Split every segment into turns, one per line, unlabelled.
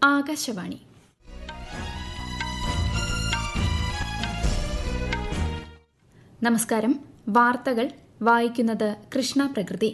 ആകാശവാണി നമസ്കാരം വാർത്തകൾ വായിക്കുന്നത് കൃഷ്ണ പ്രകൃതി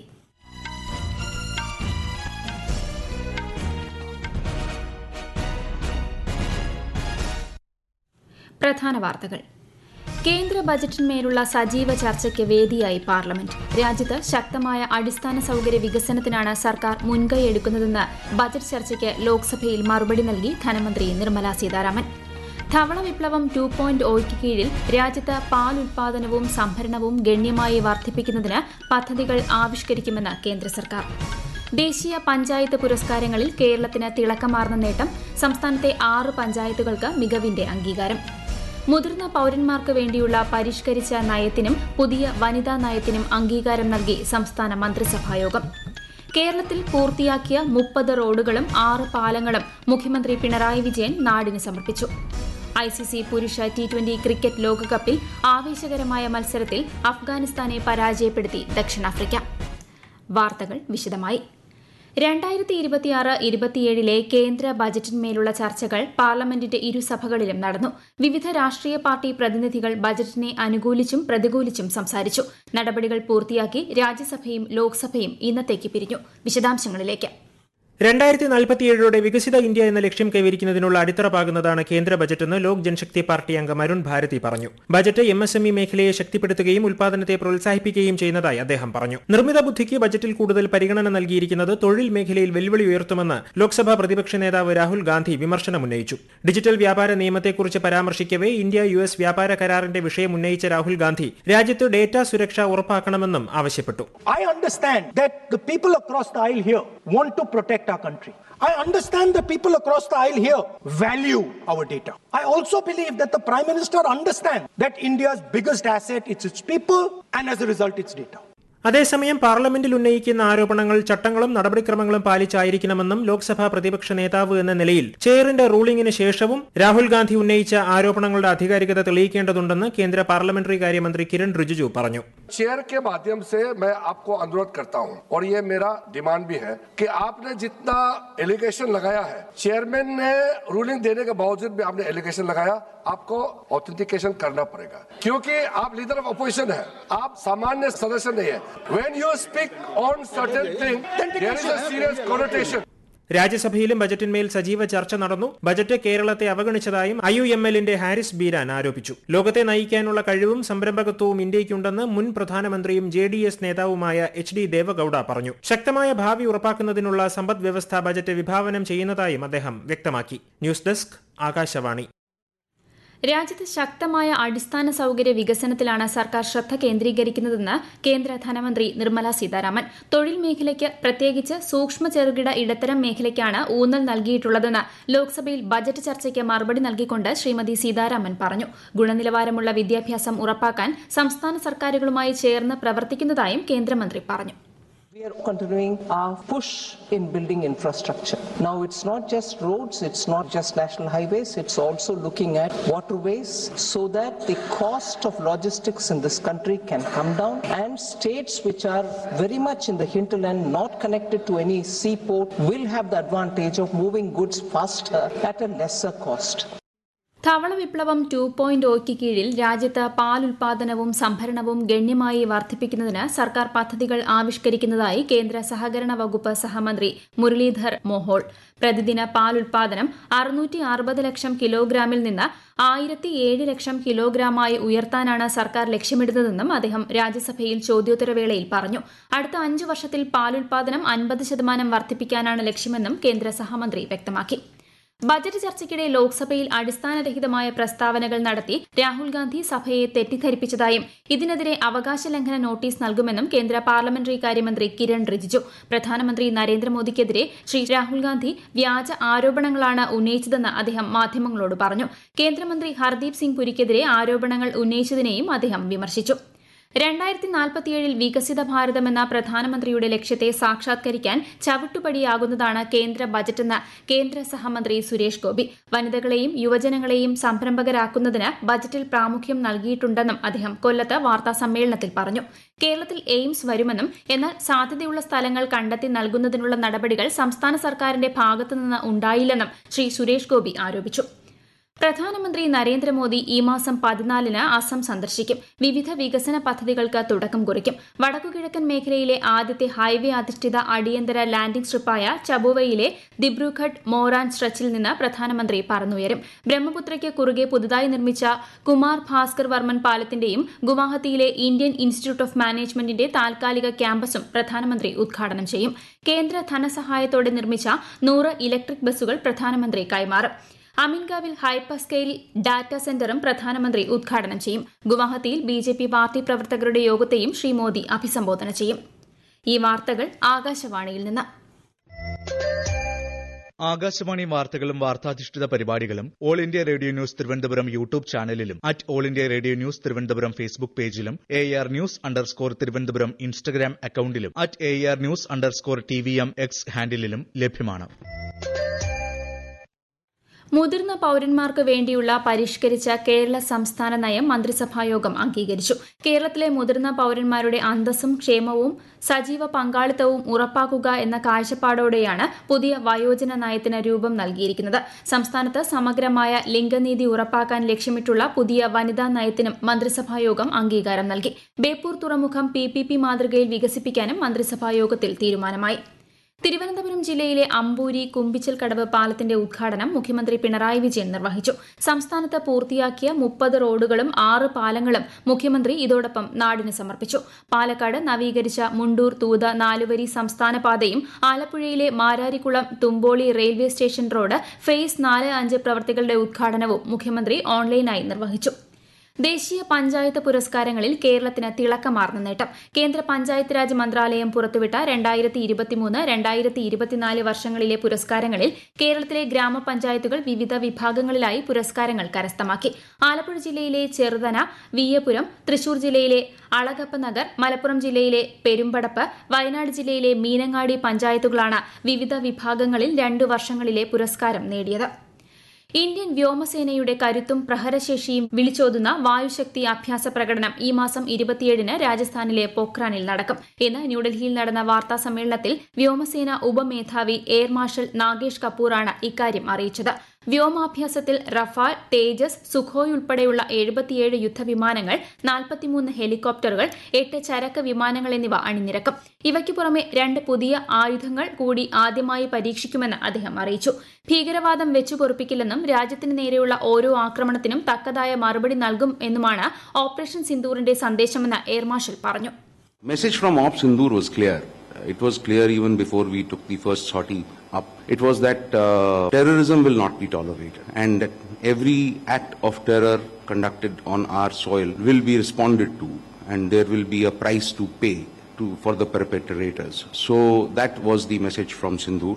പ്രധാന വാർത്തകൾ കേന്ദ്ര ബജറ്റിന്മേലുള്ള സജീവ ചർച്ചയ്ക്ക് വേദിയായി പാർലമെന്റ് രാജ്യത്ത് ശക്തമായ അടിസ്ഥാന സൌകര്യ വികസനത്തിനാണ് സർക്കാർ മുൻകൈയെടുക്കുന്നതെന്ന് ബജറ്റ് ചർച്ചയ്ക്ക് ലോക്സഭയിൽ മറുപടി നൽകി ധനമന്ത്രി നിർമ്മല സീതാരാമൻ ധവള വിപ്ലവം ടു പോയിന്റ് ഒയ്ക്ക് കീഴിൽ രാജ്യത്ത് പാൽ ഉൽപാദനവും സംഭരണവും ഗണ്യമായി വർദ്ധിപ്പിക്കുന്നതിന് പദ്ധതികൾ ആവിഷ്കരിക്കുമെന്ന് കേന്ദ്ര സർക്കാർ ദേശീയ പഞ്ചായത്ത് പുരസ്കാരങ്ങളിൽ കേരളത്തിന് തിളക്കമാർന്ന നേട്ടം സംസ്ഥാനത്തെ ആറ് പഞ്ചായത്തുകൾക്ക് മികവിന്റെ അംഗീകാരം മുതിർന്ന പൌരന്മാർക്ക് വേണ്ടിയുള്ള പരിഷ്കരിച്ച നയത്തിനും പുതിയ വനിതാ നയത്തിനും അംഗീകാരം നൽകി സംസ്ഥാന മന്ത്രിസഭായോഗം കേരളത്തിൽ പൂർത്തിയാക്കിയ മുപ്പത് റോഡുകളും ആറ് പാലങ്ങളും മുഖ്യമന്ത്രി പിണറായി വിജയൻ നാടിന് സമർപ്പിച്ചു ഐസിസി പുരുഷ ടി ട്വന്റി ക്രിക്കറ്റ് ലോകകപ്പിൽ ആവേശകരമായ മത്സരത്തിൽ അഫ്ഗാനിസ്ഥാനെ പരാജയപ്പെടുത്തി ദക്ഷിണാഫ്രിക്ക വാർത്തകൾ വിശദമായി രണ്ടായിരത്തി ഇരുപത്തിയാറ് ഇരുപത്തിയേഴിലെ കേന്ദ്ര ബജറ്റിന്മേലുള്ള ചർച്ചകൾ പാർലമെന്റിന്റെ ഇരുസഭകളിലും നടന്നു വിവിധ രാഷ്ട്രീയ പാർട്ടി പ്രതിനിധികൾ ബജറ്റിനെ അനുകൂലിച്ചും പ്രതികൂലിച്ചും സംസാരിച്ചു നടപടികൾ പൂർത്തിയാക്കി രാജ്യസഭയും ലോക്സഭയും ഇന്നത്തേക്ക് പിരിഞ്ഞു വിശദാംശങ്ങളിലേക്ക്
രണ്ടായിരത്തി നാൽപ്പത്തിയേഴോടെ വികസിത ഇന്ത്യ എന്ന ലക്ഷ്യം കൈവരിക്കുന്നതിനുള്ള അടിത്തറ പാകുന്നതാണ് കേന്ദ്ര ബജറ്റെന്ന് ലോക് ജനശക്തി പാർട്ടി അംഗം അരുൺ ഭാരതി പറഞ്ഞു budget M S M E മേഖലയെ ശക്തിപ്പെടുത്തുകയും ഉൽപാദനത്തെ പ്രോത്സാഹിപ്പിക്കുകയും ചെയ്യുന്നതായി അദ്ദേഹം പറഞ്ഞു നിർമ്മിത ബുദ്ധിക്ക് ബജറ്റിൽ കൂടുതൽ പരിഗണന നൽകിയിരിക്കുന്നത് തൊഴിൽ മേഖലയിൽ വെല്ലുവിളി ഉയർത്തുമെന്ന് ലോക്സഭാ പ്രതിപക്ഷ നേതാവ് രാഹുൽ ഗാന്ധി വിമർശനമുന്നയിച്ചു ഡിജിറ്റൽ വ്യാപാര നിയമത്തെക്കുറിച്ച് പരാമർശിക്കവേ ഇന്ത്യ യു എസ് വ്യാപാര കരാറിന്റെ വിഷയം ഉന്നയിച്ച രാഹുൽ ഗാന്ധി രാജ്യത്ത് ഡേറ്റ സുരക്ഷ ഉറപ്പാക്കണമെന്നും ആവശ്യപ്പെട്ടു
I understand that the people across the aisle here want to protect our country. I understand the people across the aisle here value our data. I also believe that the Prime Minister understands that India's biggest asset is its people and as a result its data.
അതേസമയം പാർലമെന്റിൽ ഉന്നയിക്കുന്ന ആരോപണങ്ങൾ ചട്ടങ്ങളും നടപടിക്രമങ്ങളും പാലിച്ചായിരിക്കണമെന്നും ലോക്സഭാ പ്രതിപക്ഷ നേതാവ് എന്ന നിലയിൽ ചെയറിന്റെ റൂളിംഗിന് ശേഷവും രാഹുൽ ഗാന്ധി ഉന്നയിച്ച ആരോപണങ്ങളുടെ ആധികാരികത തെളിയിക്കേണ്ടതുണ്ടെന്ന് കേന്ദ്ര പാർലമെന്ററി കാര്യമന്ത്രി കിരൺ റിജിജു പറഞ്ഞു
चेयर के माध्यम से मैं आपको अनुरोध करता हूं और ये मेरा डिमांड भी है कि आपने जितना एलिगेशन लगाया है चेयरमैन ने रूलिंग देने के बावजूद भी आपने एलिगेशन लगाया आपको ऑथेंटिकेशन करना पड़ेगा क्योंकि आप लीडर ऑफ अपोजिशन है आप सामान्य सदस्य नहीं है when you speak on certain thing there is a serious connotation
രാജ്യസഭയിലും ബജറ്റിന്മേൽ സജീവ ചർച്ച നടന്നു ബജറ്റ് കേരളത്തെ അവഗണിച്ചതായും ഐ യു എം എല്ലിന്റെ ഹാരിസ് ബീരാൻ ആരോപിച്ചു ലോകത്തെ നയിക്കാനുള്ള കഴിവും സംരംഭകത്വവും ഇന്ത്യയ്ക്കുണ്ടെന്ന് മുൻ പ്രധാനമന്ത്രിയും ജെ ഡി എസ് നേതാവുമായ എച്ച് ഡി ദേവഗൌഡ പറഞ്ഞു ശക്തമായ ഭാവി ഉറപ്പാക്കുന്നതിനുള്ള സമ്പദ് വ്യവസ്ഥ ബജറ്റ് വിഭാവനം ചെയ്യുന്നതായും അദ്ദേഹം വ്യക്തമാക്കി ന്യൂസ് ഡെസ്ക് ആകാശവാണി
രാജ്യത്ത് ശക്തമായ അടിസ്ഥാന സൌകര്യ വികസനത്തിലാണ് സർക്കാർ ശ്രദ്ധ കേന്ദ്രീകരിക്കുന്നതെന്ന് കേന്ദ്ര ധനമന്ത്രി നിർമ്മല സീതാരാമൻ തൊഴിൽ മേഖലയ്ക്ക് പ്രത്യേകിച്ച് സൂക്ഷ്മ ചെറുകിട ഇടത്തരം മേഖലയ്ക്കാണ് ഊന്നൽ നൽകിയിട്ടുള്ളതെന്ന് ലോക്സഭയിൽ ബജറ്റ് ചർച്ചയ്ക്ക് മറുപടി നൽകിക്കൊണ്ട് ശ്രീമതി സീതാരാമൻ പറഞ്ഞു ഗുണനിലവാരമുള്ള വിദ്യാഭ്യാസം ഉറപ്പാക്കാൻ സംസ്ഥാന സർക്കാരുകളുമായി ചേർന്ന് പ്രവർത്തിക്കുന്നതായും കേന്ദ്രമന്ത്രി പറഞ്ഞു
We are continuing our push in building infrastructure. Now it's not just roads, it's not just national highways, it's also looking at waterways so that the cost of logistics in this country can come down and states which are very much in the hinterland, not connected to any seaport, will have the advantage of moving goods faster at a lesser cost.
ധവള വിപ്ലവം two point ഒയ്ക്ക് കീഴിൽ രാജ്യത്ത് പാൽ ഉൽപാദനവും സംഭരണവും ഗണ്യമായി വർദ്ധിപ്പിക്കുന്നതിന് സർക്കാർ പദ്ധതികൾ ആവിഷ്കരിക്കുന്നതായി കേന്ദ്ര സഹകരണ വകുപ്പ് സഹമന്ത്രി മുരളീധർ മോഹോൾ പ്രതിദിന പാൽ ഉൽപാദനം അറുന്നൂറ്റി അറുപത് ലക്ഷം കിലോഗ്രാമിൽ നിന്ന് ആയിരത്തി ഏഴ് ലക്ഷം കിലോഗ്രാമായി ഉയർത്താനാണ് സർക്കാർ ലക്ഷ്യമിടുന്നതെന്നും അദ്ദേഹം രാജ്യസഭയിൽ ചോദ്യോത്തരവേളയിൽ പറഞ്ഞു അടുത്ത അഞ്ചു വർഷത്തിൽ പാലുൽപാദനം അൻപത് ശതമാനം വർദ്ധിപ്പിക്കാനാണ് ലക്ഷ്യമെന്നും കേന്ദ്ര സഹമന്ത്രി വ്യക്തമാക്കി ബജറ്റ് ചർച്ചയ്ക്കിടെ ലോക്സഭയിൽ അടിസ്ഥാനരഹിതമായ പ്രസ്താവനകൾ നടത്തി രാഹുൽ ഗാന്ധി സഭയെ തെറ്റിദ്ധരിപ്പിച്ചതായും ഇതിനെതിരെ അവകാശ ലംഘന നോട്ടീസ് നൽകുമെന്നും കേന്ദ്ര പാർലമെന്ററി കാര്യമന്ത്രി കിരൺ റിജിജു പ്രധാനമന്ത്രി നരേന്ദ്രമോദിക്കെതിരെ ശ്രീ രാഹുൽ ഗാന്ധി വ്യാജ ആരോപണങ്ങളാണ് ഉന്നയിച്ചതെന്ന് അദ്ദേഹം മാധ്യമങ്ങളോട് പറഞ്ഞു കേന്ദ്രമന്ത്രി ഹർദീപ് സിംഗ് പുരിക്കെതിരെ ആരോപണങ്ങൾ ഉന്നയിച്ചതിനെയും അദ്ദേഹം വിമർശിച്ചു രണ്ടായിരത്തി നാൽപ്പത്തിയേഴിൽ വികസിത ഭാരതമെന്ന പ്രധാനമന്ത്രിയുടെ ലക്ഷ്യത്തെ സാക്ഷാത്കരിക്കാൻ ചവിട്ടുപടിയാകുന്നതാണ് കേന്ദ്ര ബജറ്റെന്ന് കേന്ദ്ര സഹമന്ത്രി സുരേഷ് ഗോപി വനിതകളെയും യുവജനങ്ങളെയും സംരംഭകരാക്കുന്നതിന് ബജറ്റിൽ പ്രാമുഖ്യം നൽകിയിട്ടുണ്ടെന്നും അദ്ദേഹം കൊല്ലത്ത് വാർത്താ സമ്മേളനത്തിൽ പറഞ്ഞു കേരളത്തിൽ എയിംസ് വരുമെന്നും എന്നാൽ സാധ്യതയുള്ള സ്ഥലങ്ങൾ കണ്ടെത്തി നൽകുന്നതിനുള്ള നടപടികൾ സംസ്ഥാന സർക്കാരിന്റെ ഭാഗത്തുനിന്ന് ഉണ്ടായില്ലെന്നും ശ്രീ സുരേഷ് ഗോപി ആരോപിച്ചു പ്രധാനമന്ത്രി നരേന്ദ്രമോദി ഈ മാസം പതിനാലിന് അസം സന്ദർശിക്കും വിവിധ വികസന പദ്ധതികൾക്ക് തുടക്കം കുറിക്കും വടക്കുകിഴക്കൻ മേഖലയിലെ ആദ്യത്തെ ഹൈവേ അധിഷ്ഠിത അടിയന്തര ലാൻഡിംഗ് സ്ട്രിപ്പായ ചബുവയിലെ ദിബ്രുഘട്ട് മോറാൻ സ്ട്രെച്ചിൽ നിന്ന് പ്രധാനമന്ത്രി പറന്നുയരും ബ്രഹ്മപുത്രയ്ക്ക് കുറുകെ പുതുതായി നിർമ്മിച്ച കുമാർ ഭാസ്കർ വർമ്മൻ പാലത്തിന്റെയും ഗുവാഹത്തിയിലെ ഇന്ത്യൻ ഇൻസ്റ്റിറ്റ്യൂട്ട് ഓഫ് മാനേജ്മെന്റിന്റെ താൽക്കാലിക ക്യാമ്പസും പ്രധാനമന്ത്രി ഉദ്ഘാടനം ചെയ്യും കേന്ദ്ര ധനസഹായത്തോടെ നിർമ്മിച്ച നൂറ് ഇലക്ട്രിക് ബസ്സുകൾ പ്രധാനമന്ത്രി കൈമാറും അമീൻഗാവിൽ ഹൈപ്പർ സ്കെയിൽ ഡാറ്റാ സെന്ററും പ്രധാനമന്ത്രി ഉദ്ഘാടനം ചെയ്യും ഗുവാഹത്തിയിൽ ബി ജെ പി പാർട്ടി പ്രവർത്തകരുടെ യോഗത്തെയും ശ്രീ മോദി അഭിസംബോധന ചെയ്യും ഈ വാർത്തകൾ ആകാശവാണിയിൽ നിന്ന്
ആകാശവാണി വാർത്തകളും വാർത്താധിഷ്ഠിത പരിപാടികളും all India radio news Thiruvananthapuram YouTube ചാനലിലും at all India radio news Thiruvananthapuram Facebook പേജിലും A R news underscore Thiruvananthapuram Instagram അക്കൌണ്ടിലും at A R news underscore T V M X ഹാൻഡിലും ലഭ്യമാണ്
മുതിർന്ന പൌരന്മാർക്ക് വേണ്ടിയുള്ള പരിഷ്കരിച്ച കേരള സംസ്ഥാന നയം മന്ത്രിസഭായോഗം അംഗീകരിച്ചു കേരളത്തിലെ മുതിർന്ന പൌരന്മാരുടെ അന്തസ്സും ക്ഷേമവും സജീവ പങ്കാളിത്തവും ഉറപ്പാക്കുക എന്ന കാഴ്ചപ്പാടോടെയാണ് പുതിയ വയോജന നയത്തിന് രൂപം നൽകിയിരിക്കുന്നത് സംസ്ഥാനത്ത് സമഗ്രമായ ലിംഗനീതി ഉറപ്പാക്കാൻ ലക്ഷ്യമിട്ടുള്ള പുതിയ വനിതാ നയത്തിനും മന്ത്രിസഭായോഗം അംഗീകാരം നൽകി ബേപ്പൂർ തുറമുഖം പി പി പി മാതൃകയിൽ വികസിപ്പിക്കാനും മന്ത്രിസഭായോഗത്തിൽ തീരുമാനമായി തിരുവനന്തപുരം ജില്ലയിലെ അമ്പൂരി കുമ്പിച്ചൽ കടവ് പാലത്തിന്റെ ഉദ്ഘാടനം മുഖ്യമന്ത്രി പിണറായി വിജയൻ നിർവഹിച്ചു സംസ്ഥാനത്ത് പൂർത്തിയാക്കിയ മുപ്പത് റോഡുകളും ആറ് പാലങ്ങളും മുഖ്യമന്ത്രി ഇതോടൊപ്പം നാടിന് സമർപ്പിച്ചു പാലക്കാട് നവീകരിച്ച മുണ്ടൂർ തൂത നാലുവരി സംസ്ഥാന പാതയും ആലപ്പുഴയിലെ Mararikulam Thumpoly railway station road phase നാല് അഞ്ച് പ്രവൃത്തികളുടെ ഉദ്ഘാടനവും മുഖ്യമന്ത്രി ഓൺലൈനായി നിർവഹിച്ചു ദേശീയ പഞ്ചായത്ത് പുരസ്കാരങ്ങളിൽ കേരളത്തിന് തിളക്കമാർന്ന നേട്ടം കേന്ദ്ര പഞ്ചായത്ത് രാജ് മന്ത്രാലയം പുറത്തുവിട്ട രണ്ടായിരത്തി ഇരുപത്തിമൂന്ന് രണ്ടായിരത്തി ഇരുപത്തിനാല് വർഷങ്ങളിലെ പുരസ്കാരങ്ങളിൽ കേരളത്തിലെ ഗ്രാമപഞ്ചായത്തുകൾ വിവിധ വിഭാഗങ്ങളിലായി പുരസ്കാരങ്ങൾ കരസ്ഥമാക്കി ആലപ്പുഴ ജില്ലയിലെ ചെറുതന വിയ്യപുരം തൃശൂർ ജില്ലയിലെ അളഗപ്പ നഗർ മലപ്പുറം ജില്ലയിലെ പെരുമ്പടപ്പ് വയനാട് ജില്ലയിലെ മീനങ്ങാടി പഞ്ചായത്തുകളാണ് വിവിധ വിഭാഗങ്ങളിൽ രണ്ടു വർഷങ്ങളിലെ പുരസ്കാരം നേടിയത് ഇന്ത്യൻ വ്യോമസേനയുടെ കരുത്തും പ്രഹരശേഷിയും വിളിച്ചോതുന്ന വായുശക്തി അഭ്യാസ പ്രകടനം ഈ മാസം ഇരുപത്തിയേഴിന് രാജസ്ഥാനിലെ പോഖ്രാനിൽ നടക്കും ഇന്ന് ന്യൂഡൽഹിയിൽ നടന്ന വാർത്താ സമ്മേളനത്തിൽ വ്യോമസേന ഉപമേധാവി എയർ മാർഷൽ നാഗേഷ് കപൂറാണ് ഇക്കാര്യം അറിയിച്ചത് വ്യോമാഭ്യാസത്തിൽ റഫാൽ തേജസ് സുഖോയ് ഉൾപ്പെടെയുള്ള എഴുപത്തിയേഴ് യുദ്ധവിമാനങ്ങൾ നാൽപ്പത്തിമൂന്ന് ഹെലികോപ്റ്ററുകൾ എട്ട് ചരക്ക് വിമാനങ്ങൾ എന്നിവ അണിനിരക്കും ഇവയ്ക്ക് പുറമെ രണ്ട് പുതിയ ആയുധങ്ങൾ കൂടി ആദ്യമായി പരീക്ഷിക്കുമെന്ന് അദ്ദേഹം അറിയിച്ചു ഭീകരവാദം വെച്ചുപൊറുപ്പിക്കില്ലെന്നും രാജ്യത്തിന് നേരെയുള്ള ഓരോ ആക്രമണത്തിനും തക്കതായ മറുപടി നൽകും എന്നുമാണ് ഓപ്പറേഷൻ സിന്ദൂറിന്റെ സന്ദേശമെന്ന് എയർ മാർഷൽ പറഞ്ഞു
Message from Op Sindoor was clear. It was clear even before we took the first sortie up. It was that uh, terrorism will not be tolerated and that every act of terror conducted on our soil will be responded to and there will be a price to pay to, for the perpetrators. So that was the message from Sindoor.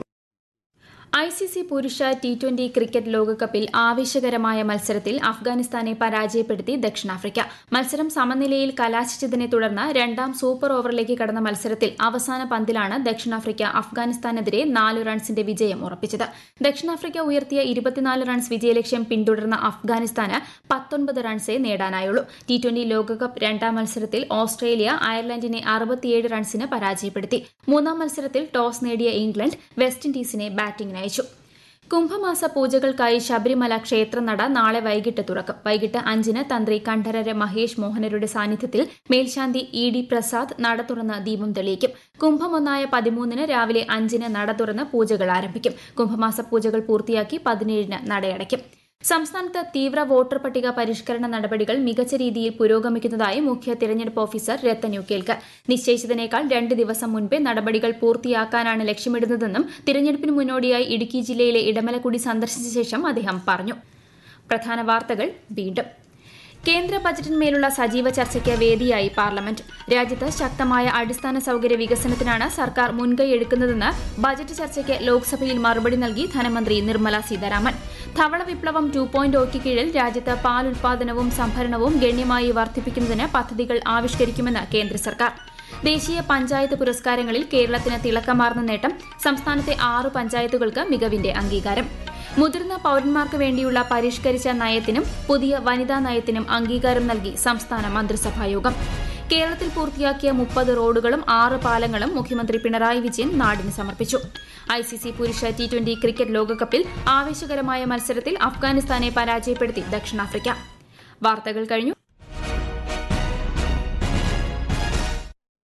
I C C പുരുഷ T twenty cricket ലോകകപ്പിൽ ആവേശകരമായ മത്സരത്തിൽ അഫ്ഗാനിസ്ഥാനെ പരാജയപ്പെടുത്തി ദക്ഷിണാഫ്രിക്ക മത്സരം സമനിലയിൽ കലാശിച്ചതിനെ തുടർന്ന് രണ്ടാം സൂപ്പർ ഓവറിലേക്ക് കടന്ന മത്സരത്തിൽ അവസാന പന്തിലാണ് ദക്ഷിണാഫ്രിക്ക അഫ്ഗാനിസ്ഥാനെതിരെ നാല് റൺസിന്റെ വിജയം ഉറപ്പിച്ചത് ദക്ഷിണാഫ്രിക്ക ഉയർത്തിയ ഇരുപത്തിനാല് റൺസ് വിജയലക്ഷ്യം പിന്തുടർന്ന അഫ്ഗാനിസ്ഥാന് പത്തൊൻപത് റൺസേ നേടാനായുള്ളൂ ടി ട്വന്റി ലോകകപ്പ് രണ്ടാം മത്സരത്തിൽ ഓസ്ട്രേലിയ അയർലൻഡിനെ അറുപത്തിയേഴ് റൺസിന് പരാജയപ്പെടുത്തി മൂന്നാം മത്സരത്തിൽ ടോസ് നേടിയ ഇംഗ്ലണ്ട് വെസ്റ്റ് ഇൻഡീസിനെ ബാറ്റിംഗിന് അയച്ചു കുംഭമാസ പൂജകൾക്കായി ശബരിമല ക്ഷേത്രനട നാളെ വൈകിട്ട് തുറക്കും വൈകിട്ട് അഞ്ചിന് തന്ത്രി കണ്ഠരര് മഹേഷ് മോഹനരുടെ സാന്നിധ്യത്തിൽ മേൽശാന്തി ഇ ഡി പ്രസാദ് നട തുറന്ന് ദീപം തെളിയിക്കും കുംഭമൊന്നായ പതിമൂന്നിന് രാവിലെ അഞ്ചിന് നട തുറന്ന് പൂജകൾ ആരംഭിക്കും കുംഭമാസ പൂജകൾ പൂർത്തിയാക്കി പതിനേഴിന് നടയടയ്ക്കും സംസ്ഥാനത്ത് തീവ്ര വോട്ടർ പട്ടിക പരിഷ്കരണ നടപടികൾ മികച്ച രീതിയിൽ പുരോഗമിക്കുന്നതായി മുഖ്യ തിരഞ്ഞെടുപ്പ് ഓഫീസർ രത്തന്യു കേൽക്കർ നിശ്ചയിച്ചതിനേക്കാൾ രണ്ട് ദിവസം മുൻപേ നടപടികൾ പൂർത്തിയാക്കാനാണ് ലക്ഷ്യമിടുന്നതെന്നും തിരഞ്ഞെടുപ്പിന് മുന്നോടിയായി ഇടുക്കി ജില്ലയിലെ ഇടമലക്കുടി സന്ദർശിച്ച ശേഷം അദ്ദേഹം പറഞ്ഞു പ്രധാന വാർത്തകൾ വീണ്ടും കേന്ദ്ര ബജറ്റിന്മേലുള്ള സജീവ ചർച്ചയ്ക്ക് വേദിയായി പാർലമെന്റ് രാജ്യത്ത് ശക്തമായ അടിസ്ഥാന സൌകര്യ വികസനത്തിനാണ് സർക്കാർ മുൻകൈയെടുക്കുന്നതെന്ന് ബജറ്റ് ചർച്ചയ്ക്ക് ലോക്സഭയിൽ മറുപടി നൽകി ധനമന്ത്രി നിർമ്മല സീതാരാമൻ ധവള വിപ്ലവം ടു പോയിന്റ് ഒക്ക് കീഴിൽ രാജ്യത്ത് പാൽ ഉൽപാദനവും സംഭരണവും ഗണ്യമായി വർദ്ധിപ്പിക്കുന്നതിന് പദ്ധതികൾ ആവിഷ്കരിക്കുമെന്ന് കേന്ദ്ര സർക്കാർ ദേശീയ പഞ്ചായത്ത് പുരസ്കാരങ്ങളിൽ കേരളത്തിന് തിളക്കമാർന്ന നേട്ടം സംസ്ഥാനത്തെ ആറ് പഞ്ചായത്തുകൾക്ക് മികവിന്റെ അംഗീകാരം മുതിർന്ന പൌരന്മാർക്ക് വേണ്ടിയുള്ള പരിഷ്കരിച്ച നയത്തിനും പുതിയ വനിതാ നയത്തിനും അംഗീകാരം നൽകി സംസ്ഥാന മന്ത്രിസഭായോഗം കേരളത്തിൽ പൂർത്തിയാക്കിയ മുപ്പത് റോഡുകളും ആറ് പാലങ്ങളും മുഖ്യമന്ത്രി പിണറായി വിജയൻ നാടിന് സമർപ്പിച്ചു ഐസിസി പുരുഷ ടി ട്വന്റി ക്രിക്കറ്റ് ലോകകപ്പിൽ ആവേശകരമായ മത്സരത്തിൽ അഫ്ഗാനിസ്ഥാനെ പരാജയപ്പെടുത്തി ദക്ഷിണാഫ്രിക്ക വാർത്തകൾ കഴിഞ്ഞു